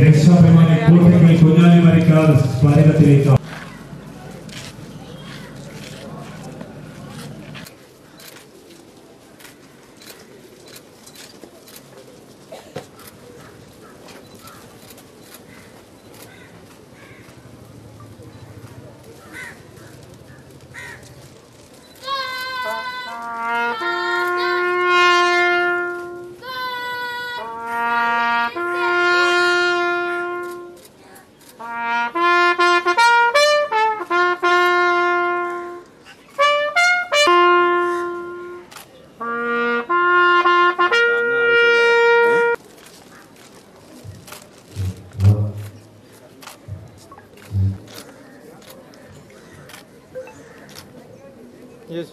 രക്ഷാഭിമാനി കൂട്ടങ്ങൾ കുഞ്ഞാലി മരിക്കാർ സ്മാരകത്തിലേക്ക് Yes.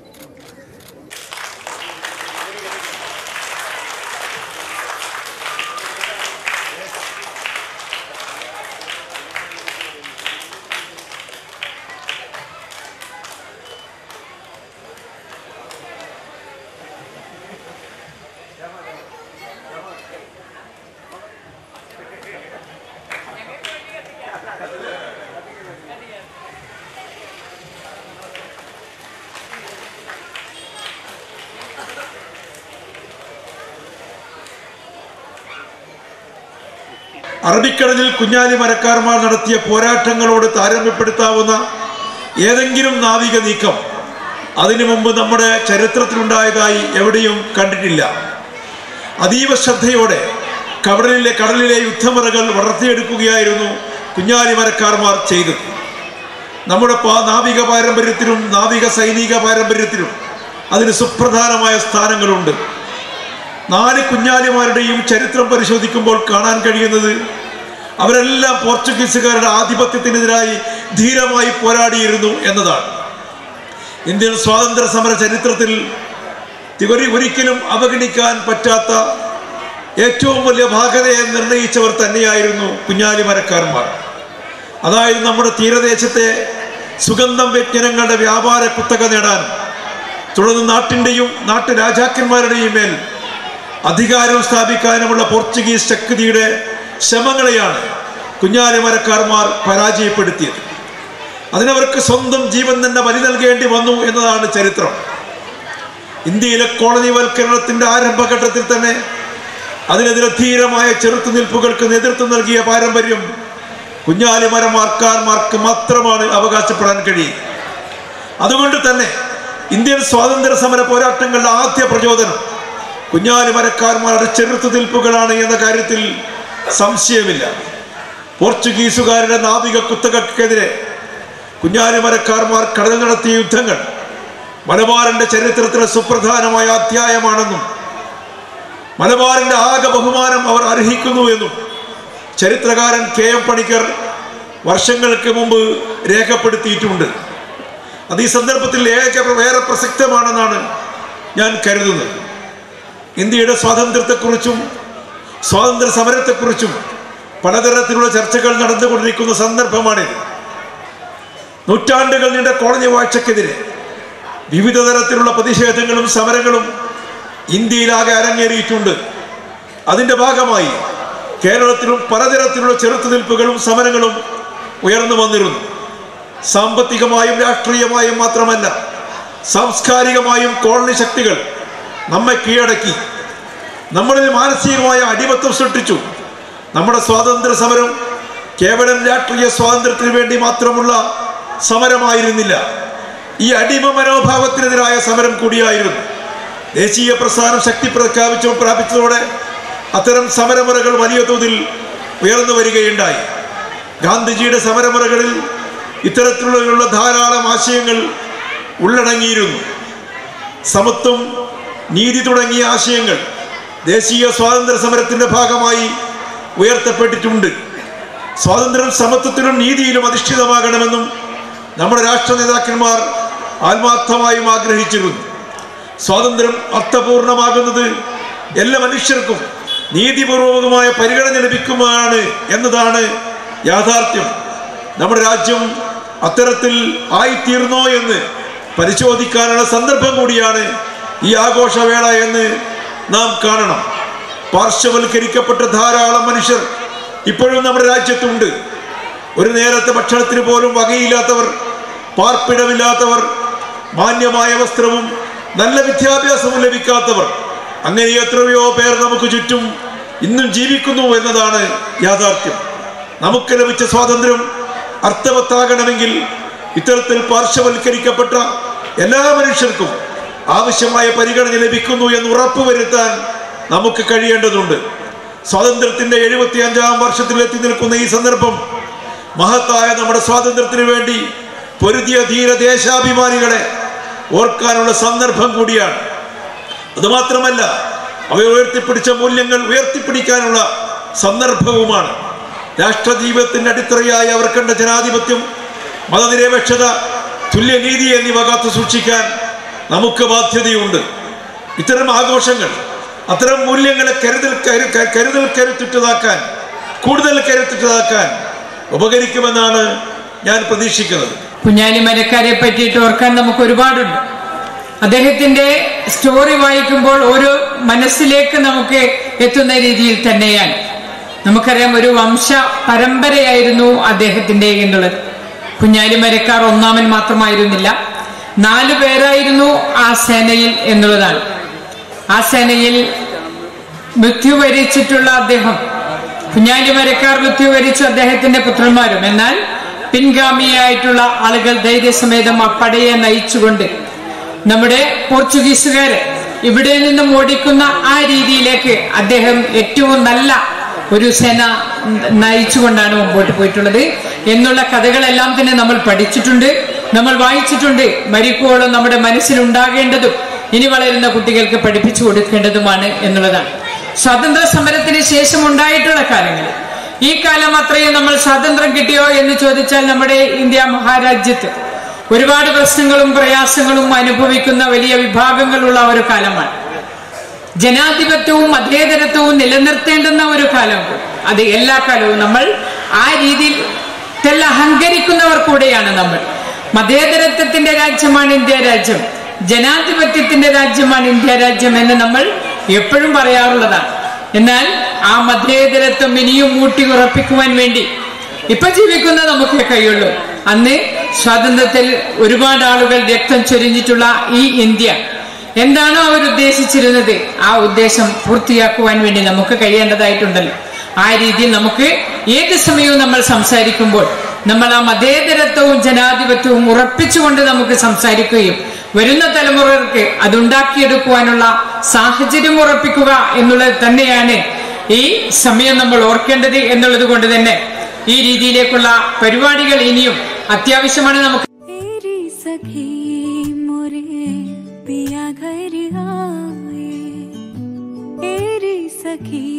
അറബിക്കടലിൽ കുഞ്ഞാലി മരക്കാർമാർ നടത്തിയ പോരാട്ടങ്ങളോട് താരതമ്യപ്പെടുത്താവുന്ന ഏതെങ്കിലും നാവിക നീക്കം അതിനു മുമ്പ് നമ്മുടെ ചരിത്രത്തിലുണ്ടായതായി എവിടെയും കണ്ടിട്ടില്ല അതീവ ശ്രദ്ധയോടെ കടലിലെ കടലിലെ യുദ്ധമുറകൾ വളർത്തിയെടുക്കുകയായിരുന്നു കുഞ്ഞാലി മരക്കാർമാർ ചെയ്തത് നമ്മുടെ പാ- നാവിക പാരമ്പര്യത്തിലും നാവിക സൈനിക പാരമ്പര്യത്തിലും അതിന് സുപ്രധാനമായ സ്ഥാനങ്ങളുണ്ട് നാല് കുഞ്ഞാലിമാരുടെയും ചരിത്രം പരിശോധിക്കുമ്പോൾ കാണാൻ കഴിയുന്നത് അവരെല്ലാം പോർച്ചുഗീസുകാരുടെ ആധിപത്യത്തിനെതിരായി ധീരമായി പോരാടിയിരുന്നു എന്നതാണ് ഇന്ത്യൻ സ്വാതന്ത്ര്യ സമര ചരിത്രത്തിൽ തിവരി ഒരിക്കലും അവഗണിക്കാൻ പറ്റാത്ത ഏറ്റവും വലിയ ഭാഗതയെ നിർണയിച്ചവർ തന്നെയായിരുന്നു കുഞ്ഞാലി മരക്കാരന്മാർ അതായത് നമ്മുടെ തീരദേശത്തെ സുഗന്ധം വ്യജ്ഞനങ്ങളുടെ വ്യാപാര കുത്തക നേടാൻ തുടർന്ന് നാട്ടിൻ്റെയും നാട്ടു രാജാക്കന്മാരുടെയും മേൽ അധികാരം സ്ഥാപിക്കാനുമുള്ള പോർച്ചുഗീസ് ശക്തിയുടെ ശ്രമങ്ങളെയാണ് കുഞ്ഞാലി മരക്കാർമാർ പരാജയപ്പെടുത്തിയത് അതിനവർക്ക് സ്വന്തം ജീവൻ തന്നെ ബലി നൽകേണ്ടി വന്നു എന്നതാണ് ചരിത്രം ഇന്ത്യയിലെ കോളനിവൽക്കരണത്തിന്റെ ആരംഭഘട്ടത്തിൽ തന്നെ അതിനെതിരെ ധീരമായ ചെറുത്തുനിൽപ്പുകൾക്ക് നേതൃത്വം നൽകിയ പാരമ്പര്യം കുഞ്ഞാലി മരമാർക്കാർമാർക്ക് മാത്രമാണ് അവകാശപ്പെടാൻ കഴിയുക അതുകൊണ്ട് തന്നെ ഇന്ത്യൻ സ്വാതന്ത്ര്യ സമര പോരാട്ടങ്ങളുടെ ആദ്യ പ്രചോദനം കുഞ്ഞാലി മരക്കാർമാരുടെ ചെറുത്തുനിൽപ്പുകളാണ് എന്ന കാര്യത്തിൽ സംശയമില്ല പോർച്ചുഗീസുകാരുടെ നാവിക കുത്തകക്കെതിരെ കുഞ്ഞാലി മരക്കാർമാർ കടൽ നടത്തിയ യുദ്ധങ്ങൾ മലബാറിന്റെ ചരിത്രത്തിലെ സുപ്രധാനമായ അധ്യായമാണെന്നും മലബാറിന്റെ ആകെ ബഹുമാനം അവർ അർഹിക്കുന്നു എന്നും ചരിത്രകാരൻ കെ എം പണിക്കർ വർഷങ്ങൾക്ക് മുമ്പ് രേഖപ്പെടുത്തിയിട്ടുണ്ട് അത് ഈ സന്ദർഭത്തിൽ ഏക വേറെ പ്രസക്തമാണെന്നാണ് ഞാൻ കരുതുന്നത് ഇന്ത്യയുടെ സ്വാതന്ത്ര്യത്തെക്കുറിച്ചും സ്വാതന്ത്ര്യ സമരത്തെക്കുറിച്ചും പലതരത്തിലുള്ള ചർച്ചകൾ നടന്നുകൊണ്ടിരിക്കുന്ന സന്ദർഭമാണിത് നൂറ്റാണ്ടുകൾ നീണ്ട കോളനി വാഴ്ചക്കെതിരെ വിവിധ തരത്തിലുള്ള പ്രതിഷേധങ്ങളും സമരങ്ങളും ഇന്ത്യയിലാകെ അരങ്ങേറിയിട്ടുണ്ട് അതിന്റെ ഭാഗമായി കേരളത്തിലും പലതരത്തിലുള്ള ചെറുത്തുനിൽപ്പുകളും സമരങ്ങളും ഉയർന്നു വന്നിരുന്നു സാമ്പത്തികമായും രാഷ്ട്രീയമായും മാത്രമല്ല സാംസ്കാരികമായും കോളനി ശക്തികൾ നമ്മെ കീഴടക്കി നമ്മളിൽ മാനസികമായ അടിമത്തം സൃഷ്ടിച്ചു നമ്മുടെ സ്വാതന്ത്ര്യ സമരം കേവലം രാഷ്ട്രീയ സ്വാതന്ത്ര്യത്തിന് വേണ്ടി മാത്രമുള്ള സമരമായിരുന്നില്ല ഈ അടിമ മനോഭാവത്തിനെതിരായ സമരം കൂടിയായിരുന്നു ദേശീയ പ്രസ്ഥാനം ശക്തി പ്രഖ്യാപിച്ചു പ്രാപിച്ചതോടെ അത്തരം സമരമുറകൾ വലിയ തോതിൽ ഉയർന്നു വരികയുണ്ടായി ഗാന്ധിജിയുടെ സമരമുറകളിൽ ഇത്തരത്തിലുള്ള ധാരാളം ആശയങ്ങൾ ഉള്ളടങ്ങിയിരുന്നു സമത്വം നീതി തുടങ്ങിയ ആശയങ്ങൾ ദേശീയ സ്വാതന്ത്ര്യ സമരത്തിന്റെ ഭാഗമായി ഉയർത്തപ്പെട്ടിട്ടുണ്ട് സ്വാതന്ത്ര്യം സമത്വത്തിലും നീതിയിലും അധിഷ്ഠിതമാകണമെന്നും നമ്മുടെ രാഷ്ട്ര നേതാക്കന്മാർ ആത്മാർത്ഥമായും ആഗ്രഹിച്ചിരുന്നു സ്വാതന്ത്ര്യം അർത്ഥപൂർണമാകുന്നത് എല്ലാ മനുഷ്യർക്കും നീതിപൂർവകമായ പരിഗണന ലഭിക്കുമാണ് എന്നതാണ് യാഥാർത്ഥ്യം നമ്മുടെ രാജ്യം അത്തരത്തിൽ ആയിത്തീർന്നോ എന്ന് പരിശോധിക്കാനുള്ള സന്ദർഭം കൂടിയാണ് ഈ ആഘോഷവേള എന്ന് നാം കാണണം പാർശ്വവൽക്കരിക്കപ്പെട്ട ധാരാളം മനുഷ്യർ ഇപ്പോഴും നമ്മുടെ രാജ്യത്തുണ്ട് ഒരു നേരത്തെ ഭക്ഷണത്തിന് പോലും വകയില്ലാത്തവർ പാർപ്പിടമില്ലാത്തവർ മാന്യമായ വസ്ത്രവും നല്ല വിദ്യാഭ്യാസവും ലഭിക്കാത്തവർ അങ്ങനെ എത്രയോ പേർ നമുക്ക് ചുറ്റും ഇന്നും ജീവിക്കുന്നു എന്നതാണ് യാഥാർത്ഥ്യം നമുക്ക് ലഭിച്ച സ്വാതന്ത്ര്യം അർത്ഥവത്താകണമെങ്കിൽ ഇത്തരത്തിൽ പാർശ്വവൽക്കരിക്കപ്പെട്ട എല്ലാ മനുഷ്യർക്കും ആവശ്യമായ പരിഗണന ലഭിക്കുന്നു എന്ന് ഉറപ്പുവരുത്താൻ നമുക്ക് കഴിയേണ്ടതുണ്ട് സ്വാതന്ത്ര്യത്തിന്റെ എഴുപത്തി അഞ്ചാം വർഷത്തിൽ എത്തി നിൽക്കുന്ന ഈ സന്ദർഭം മഹത്തായ നമ്മുടെ സ്വാതന്ത്ര്യത്തിന് വേണ്ടി പൊരുതിയ ധീര ദേശാഭിമാനികളെ ഓർക്കാനുള്ള സന്ദർഭം കൂടിയാണ് അതുമാത്രമല്ല അവ ഉയർത്തിപ്പിടിച്ച മൂല്യങ്ങൾ ഉയർത്തിപ്പിടിക്കാനുള്ള സന്ദർഭവുമാണ് രാഷ്ട്രജീവിതത്തിന്റെ അടിത്തറയായി അവർ കണ്ട ജനാധിപത്യം മതനിരപേക്ഷത തുല്യനീതി എന്നിവ കാത്തു സൂക്ഷിക്കാൻ നമുക്ക് ബാധ്യതയുണ്ട് ഇത്തരം ആഘോഷങ്ങൾ അത്തരം മൂല്യങ്ങളെ കരുതൽ കരു- ക- കരുതൽ കരുത്തുറ്റതാക്കാൻ കൂടുതൽ കരുത്തുറ്റതാക്കാൻ ഉപകരിക്കുമെന്നാണ് ഞാൻ പ്രതീക്ഷിക്കുന്നത് കുഞ്ഞാലി മരക്കാരെ പറ്റിയിട്ട് ഓർക്കാൻ നമുക്ക് ഒരുപാടുണ്ട് അദ്ദേഹത്തിന്റെ സ്റ്റോറി വായിക്കുമ്പോൾ ഓരോ മനസ്സിലേക്ക് നമുക്ക് എത്തുന്ന രീതിയിൽ തന്നെയാണ് നമുക്കറിയാം ഒരു വംശ പരമ്പരയായിരുന്നു അദ്ദേഹത്തിന്റെ എന്നുള്ളത് കുഞ്ഞാലി മരക്കാർ ഒന്നാമൻ മാത്രമായിരുന്നില്ല നാലു പേരായിരുന്നു ആ സേനയിൽ എന്നുള്ളതാണ് ആ സേനയിൽ മൃത്യു വരിച്ചിട്ടുള്ള അദ്ദേഹം കുഞ്ഞാലി മരക്കാർ മൃത്യു വരിച്ച അദ്ദേഹത്തിന്റെ പുത്രന്മാരും എന്നാൽ പിൻഗാമിയായിട്ടുള്ള ആളുകൾ ധൈര്യസമേതം ആ പടയെ നയിച്ചുകൊണ്ട് നമ്മുടെ പോർച്ചുഗീസുകാര് ഇവിടെ നിന്നും ഓടിക്കുന്ന ആ രീതിയിലേക്ക് അദ്ദേഹം ഏറ്റവും നല്ല ഒരു സേന നയിച്ചുകൊണ്ടാണ് മുമ്പോട്ട് പോയിട്ടുള്ളത് എന്നുള്ള കഥകളെല്ലാം തന്നെ നമ്മൾ പഠിച്ചിട്ടുണ്ട് നമ്മൾ വായിച്ചിട്ടുണ്ട് മരിക്കോളം നമ്മുടെ മനസ്സിലുണ്ടാകേണ്ടതും ഇനി വളരുന്ന കുട്ടികൾക്ക് പഠിപ്പിച്ചു കൊടുക്കേണ്ടതുമാണ് എന്നുള്ളതാണ് സ്വാതന്ത്ര്യ സമരത്തിന് ശേഷം ഉണ്ടായിട്ടുള്ള കാലങ്ങളിൽ ഈ കാലം അത്രയും നമ്മൾ സ്വാതന്ത്ര്യം കിട്ടിയോ എന്ന് ചോദിച്ചാൽ നമ്മുടെ ഇന്ത്യ മഹാരാജ്യത്ത് ഒരുപാട് പ്രശ്നങ്ങളും പ്രയാസങ്ങളും അനുഭവിക്കുന്ന വലിയ വിഭാഗങ്ങളുള്ള ഒരു കാലമാണ് ജനാധിപത്യവും മതേതരത്വവും നിലനിർത്തേണ്ടുന്ന ഒരു കാലം അത് എല്ലാ കാലവും നമ്മൾ ആ രീതിയിൽ തെല്ല അഹങ്കരിക്കുന്നവർ കൂടെയാണ് നമ്മൾ മതേതരത്വത്തിന്റെ രാജ്യമാണ് ഇന്ത്യ രാജ്യം ജനാധിപത്യത്തിന്റെ രാജ്യമാണ് ഇന്ത്യ രാജ്യം എന്ന് നമ്മൾ എപ്പോഴും പറയാറുള്ളതാണ് എന്നാൽ ആ മതേതരത്വം ഇനിയും ഊട്ടി ഉറപ്പിക്കുവാൻ വേണ്ടി ഇപ്പൊ ജീവിക്കുന്ന നമുക്കേ കഴിയുള്ളൂ അന്ന് സ്വാതന്ത്ര്യത്തിൽ ഒരുപാട് ആളുകൾ രക്തം ചൊരിഞ്ഞിട്ടുള്ള ഈ ഇന്ത്യ എന്താണോ അവർ ഉദ്ദേശിച്ചിരുന്നത് ആ ഉദ്ദേശം പൂർത്തിയാക്കുവാൻ വേണ്ടി നമുക്ക് കഴിയേണ്ടതായിട്ടുണ്ടല്ലോ ആ രീതിയിൽ നമുക്ക് ഏത് സമയവും നമ്മൾ സംസാരിക്കുമ്പോൾ നമ്മൾ ആ മതേതരത്വവും ജനാധിപത്യവും ഉറപ്പിച്ചുകൊണ്ട് നമുക്ക് സംസാരിക്കുകയും വരുന്ന തലമുറകൾക്ക് അതുണ്ടാക്കിയെടുക്കുവാനുള്ള സാഹചര്യം ഉറപ്പിക്കുക എന്നുള്ളത് തന്നെയാണ് ഈ സമയം നമ്മൾ ഓർക്കേണ്ടത് എന്നുള്ളത് കൊണ്ട് തന്നെ ഈ രീതിയിലേക്കുള്ള പരിപാടികൾ ഇനിയും അത്യാവശ്യമാണ് നമുക്ക് तेरी सखी मोरे पिया घर आए तेरी सखी